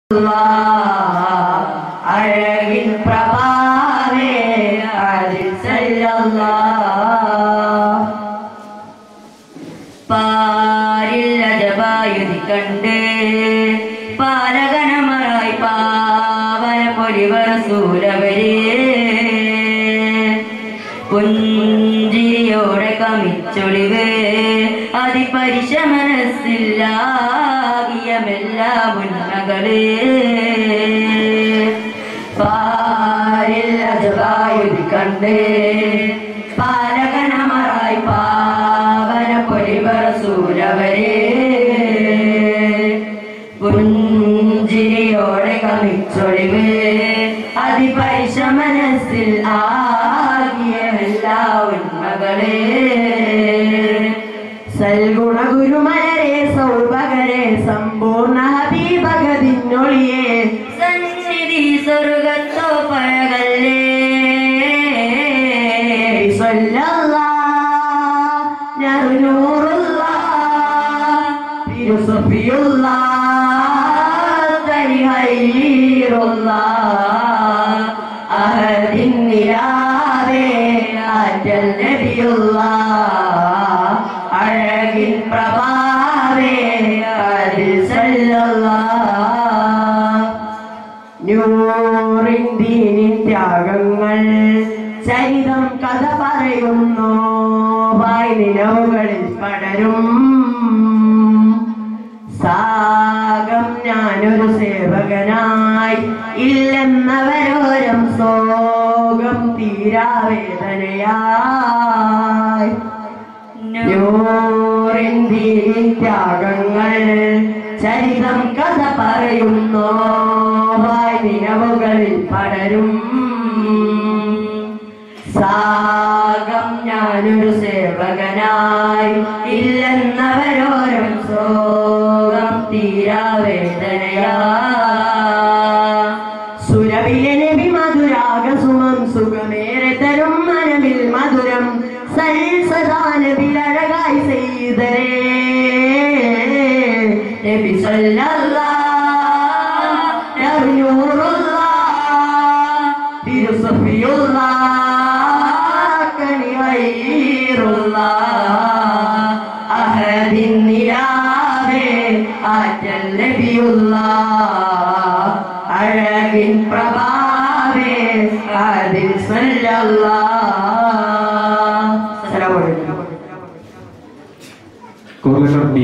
അഴകിൻ പ്രഭാവേ അതിൽ പാരിൽ അജപായുധി കണ്ട് പാലകനമറായി പാവന പൊലിവർ സൂരവരെ പുഞ്ചിരിയോടെ കമിച്ചൊളിവ് അതിപരിശമനസ്സില്ലാകിയമെല്ലാ ഉന്മകള് പാരിൽ അജപായുധി കണ്ട് പാലകനമറായി പാവന പൊലിവർ സൂരവരെ പുഞ്ചിരിയോടെ കമിച്ചൊളിവ് അതിപരിശമനസ്സിൽ ആകിയ എല്ലാ ഉന്മകളെ സൽഗുണ ഗുരുമലരെ സൗഭകരെ സമ്പൂർണ്ണ ഹബീഭഗതിന്നൊളിയെ സന്നിധി സ്വർഗത്തോ പഴകല്ലേ ഫിലോസഫിയുള്ള തരിഹൈറുള്ള അഹദിൻ നിലാവേ ആറ്റൽ നബിയുള്ള അഴകിൻ പ്രഭാവേ അതിൽ നൂറിൻ ദീനിൻ ത്യാഗങ്ങൾ ചരിതം കഥ പറയുന്നു വായനിലവുകളിൽ പടരും സാഗം ഞാനൊരു സേവകനായി ഇല്ലെന്നവരോരം സോകം തീരാവേദനയായി നൂറിന്ത്യൻ ത്യാഗങ്ങൾ ചരിതം കഥ പറയുന്നു വായനിലവുകളിൽ പടരും സാഗം ഞാനൊരു സേവകനായി ഇല്ലെന്നവരോരം സോകം തീരാവേദനയാ സുരവിലെ നബി മധുരാഗസുമം സുഖമേറെ തരും മനമിൽ മധുരം സൽസദാനബിലഴകായി ചെയ്തരേ നബി സല്ലല്ലാഹ് നൂറുല്ലാഹ് തിരുസഫിയുല്ലാഹ് കനിഹൈറുല്ലാഹ് അഹദിൻ നിലാവേ ആറ്റൽ നബിയുല്ലാഹ് അഴകിൻ പ്രഭാവേ അതിൽ സല്ലല്ലാഹ് അസ്സലാമു അലൈക്കും കോർണർ ഡി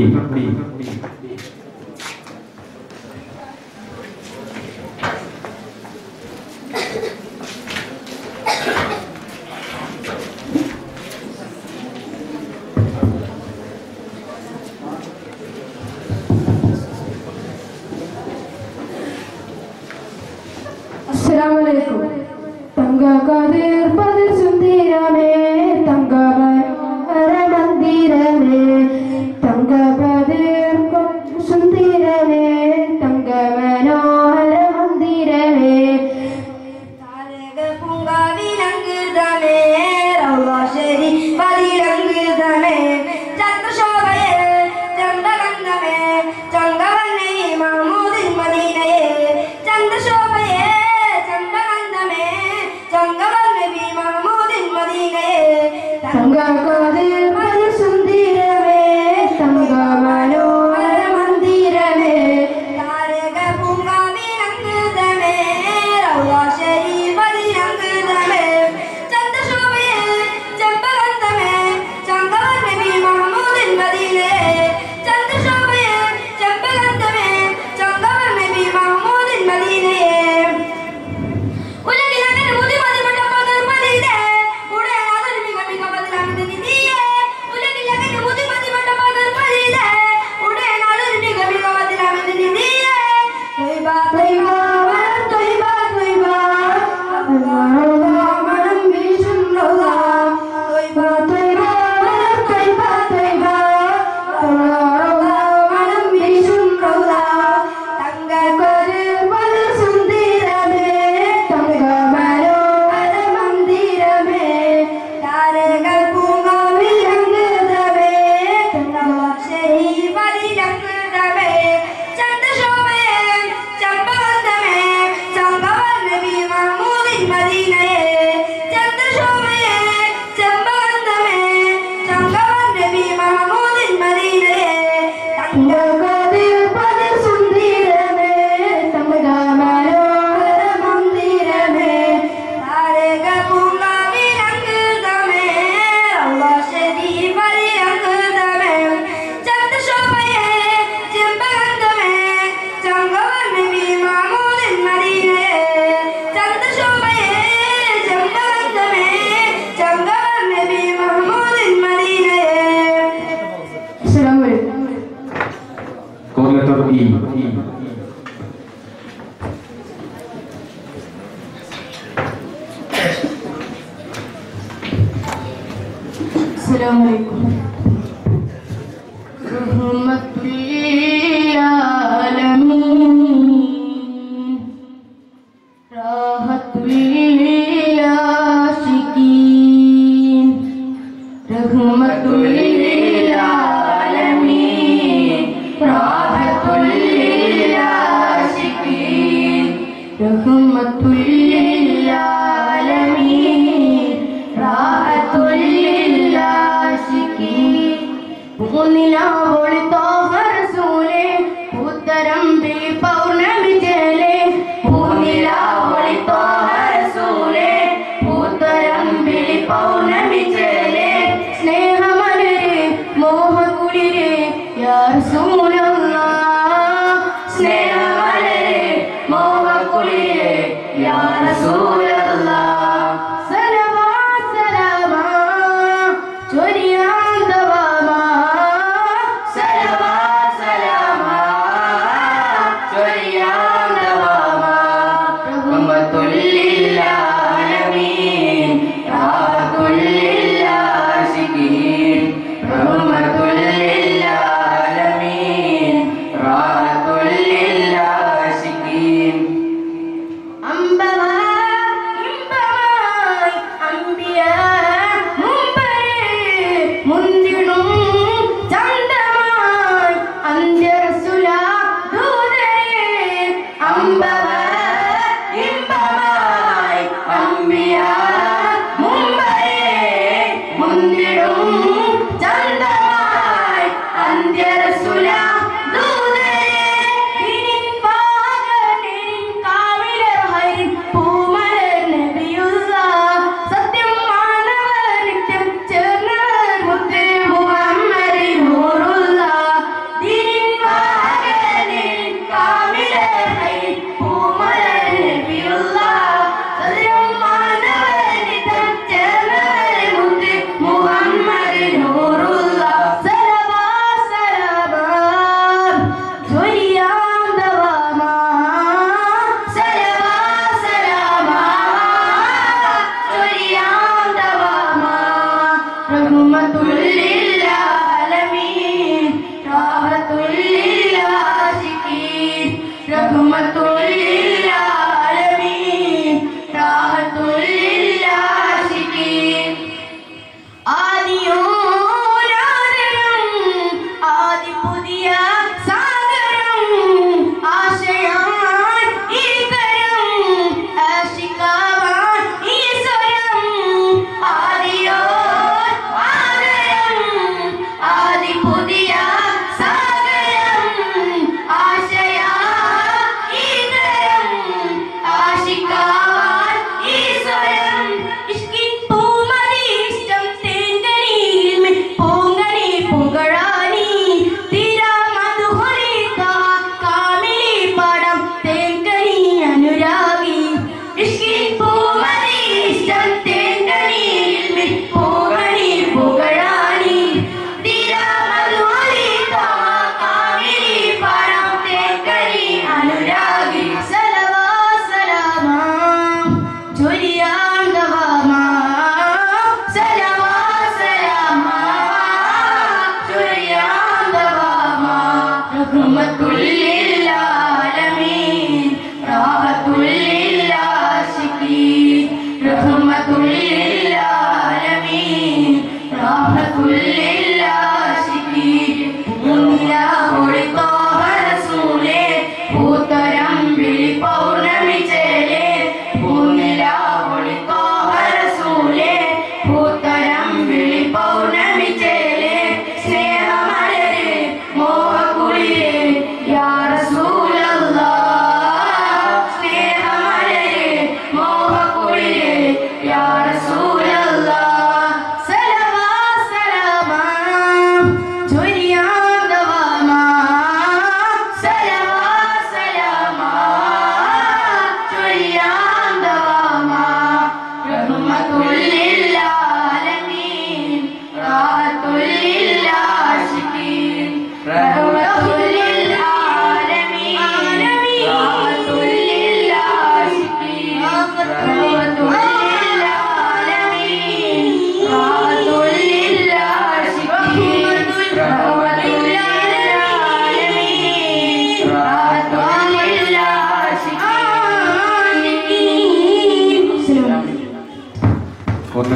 അസ്സലാമലൈക്കും തങ്കകതിർ പതിർ സുന്ദരമേ തങ്കമനോഹര മന്ദിരമേ തങ്കപതിർ സുന്ദരമേ തങ്കമനോഹര മന്ദിരമേ പൂങ്കാവിലങ്കിതമേ റൗളാശ്ശേരി പതിലങ്കിതമേ ചന്ദ്രശോഭയെ ചന്ദ്രഗന്ധമേ ചങ്കവന്നെ മഹമൂദിൻ മദീനയെ ചന്ദ്രശോഭയെ ചന്ദ്രഗന്ധമേ ചങ്കവന്നെ السلام عليكم رحمة للعالمين راحة للعاشقين رحمة للعالمين راحة للعاشقين رحمة للعالمين راحة للعاشقين പൂനിലാവൊളി തോഹറസൂലേ പൂത്തരമ്പിൽ പൗർണമി ചേലേ പൂനിലാവൊളി തോഹറസൂലേ പൂത്തരമ്പിൽ പൗർണമി ചേലേ സ്നേഹമലരെ മോഹകുളിരെ യാ റസൂലല്ലാഹ് സ്നേഹമലരെ മോഹകുളിരെ യാ റസൂലല്ലാഹ് സലവാ സലാമാ ചൊരിയാൻ ദവാമാ സലവാ സലാമാ ചൊരിയാൻ ദവാമാ റഹ്മത്തുൽ ലില്ലാലമീൻ റഹ്മത്തുൽ ലില്ലാശികീൻ റഹ്മത്തുൽ ലില്ലാലമീൻ റഹ്മത്തുൽ ലില്ലാശികീൻ അമ്പമായി ഇമ്പമായി അമ്പിയ മുമ്പരേ മുന്തിടും ചന്തമായി അന്ത്യരസുല ദൂതരേ അമ്പമായി ഇമ്പമായി അമ്പിയ മുമ്പരേ മുന്തിടും ചന്തമായി അന്ത്യരസുല ദൂതരേ ഇനിൻ വാഗനിൻ കാവിലഹരിൻ പൂമലർ നബിയുള്ള സത്യം മാനവർ നിത്യം ചേർന്നവർ മുത്ത് മുഹമ്മദ് നൂറുള്ള ദിനിൻ വാഗനിൻ കാവിലഹരിൻ പൂമലർ നബിയുള്ള സത്യം മാനവർ നിത്യം ചേർന്നവർ മുത്ത് മുഹമ്മദ് നൂറുള്ള സലവാ സലവാ ചൊരിയാൻ ദവാമാ സലവാ സലാമാ ചൊരിയാൻ ദവാമാ റഹ്മത്തുൽ ലില്ലാലമീൻ റഹ്മത്തുൽ ലില്ലാശികീൻ റഹ്മത്തുൽ ലില്ലാലമീൻ റഹ്മത്തുൽ ലില്ലാശികീൻ ആദിയോരാദരം ആദി പുതിയ സാഗരം ആശയാൻ ഈകരം ആശികാവാൻ ഈശ്വരം ആദിയോ ആദരം ആദി പുതിയ സാഗരം ആശയാൻ ഈകരം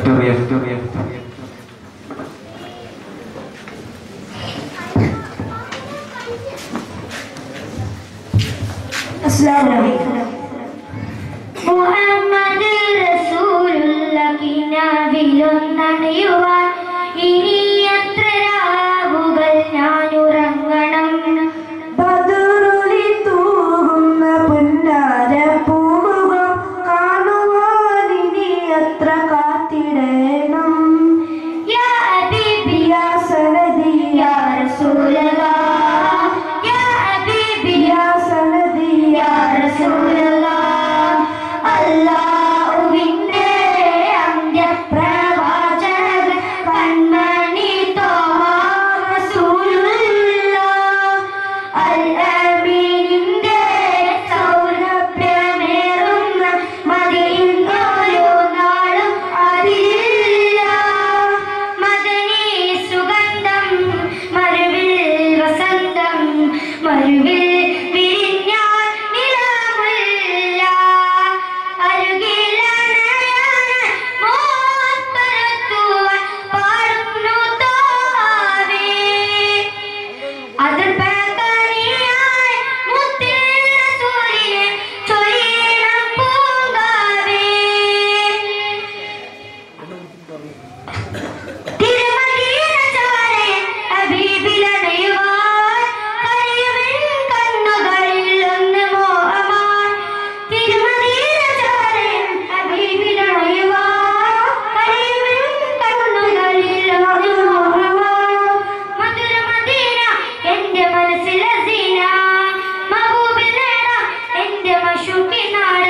ചെറിയ ചെറിയ മുഹമ്മദ് റസൂലുള്ള കിനാവിലൊന്നണയുവാൻ ഇനി എത്ര രാവുകൾ ഞാൻ ഉറങ്ങണം ബദറുളി തൂകുന്ന പുന്നാര പൂമുഖം കാണുവാനിനി എത്ര കാത്തിടേണം യാ ഹബീബി യാ സനദി യാ റസൂലല്ലാഹ് യാ ഹബീബി യാ സനദി യാ റസൂലല്ലാഹ് അല്ലാഹുവിന്റെ അന്ത്യപ്രവാചകൻ കൺമണി ത്വാഹ റസൂലുള്ളാഹ് അൽ അമീനിന്റെ സൗരഭ്യമേറുന്ന മദിയിൽ ഓരോ നാളും അതിലില്ല മദനി സുഗന്ധം മരുവിൽ വസന്തം മരുവിൽ വിരിഞ്ഞാൽ നിലാമുല്ല അരുകിലണയാൻ മോപ്പരത്തുവാൻ പാടുന്നു തോവേ അതിർപ്പകനിയായി മുത്തിൽ റസൂലിനെ ചൊരിയണം പൂങ്കാവേ തിരുമദീന ചാരയൻ ഹബീബിലണയുവാൻ കഴിയുമെൻ കണ്ണുകളിൽ ഒന്ന് മോഹമാൻ തിരുമദീന ചാരയൻ ഹബീബിലണയുവാൻ കഴിയുമെൻ കണ്ണുകളിൽ ഒന്ന് മോഹമാൻ മധുരമദീന എന്റെ മനസ്സിലെ സീന മഹബൂബിൽ നേടാം എന്റെ മഷൂക്കി നാട്